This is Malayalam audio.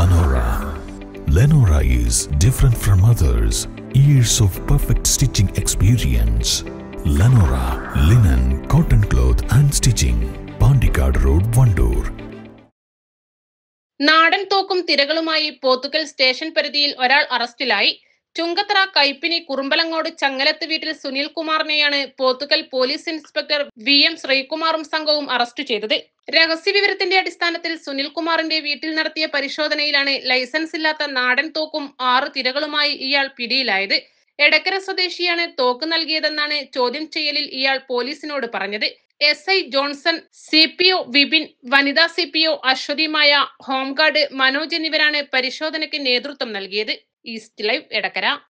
Lenora. Lenora is different from others. Years of perfect stitching experience. Lenora linen, cotton cloth and stitching. Pandikad Road, Vandoor. നാടൻ തോക്കും തിരകളുമായി പോത്തുകൽ സ്റ്റേഷൻ പരിധിയിൽ ഒരാൾ അറസ്റ്റിലായി ചുങ്കത്തറ കൈപ്പിനി കുറുമ്പലങ്ങോട് ചങ്ങലത്ത് വീട്ടിൽ സുനിൽ കുമാറിനെയാണ് Pothukal police inspector V M ശ്രീകുമാറും സംഘവും അറസ്റ്റ് ചെയ്തത് രഹസ്യവിവരത്തിന്റെ അടിസ്ഥാനത്തിൽ സുനിൽ കുമാറിന്റെ വീട്ടിൽ നടത്തിയ പരിശോധനയിലാണ് ലൈസൻസ് ഇല്ലാത്ത നാടൻ തോക്കും ആറ് തിരകളുമായി ഇയാൾ പിടിയിലായത് എടക്കര സ്വദേശിയാണ് തോക്ക് നൽകിയതെന്നാണ് ചോദ്യം ചെയ്യലിൽ ഇയാൾ പോലീസിനോട് പറഞ്ഞത് S I Johnson C P O Vipin വനിതാ സി പി ഒ അശ്വതിമായ ഹോംഗാർഡ് മനോജ് എന്നിവരാണ് പരിശോധനയ്ക്ക് നേതൃത്വം നൽകിയത് ഈസ്റ്റ് ലൈവ് എടക്കര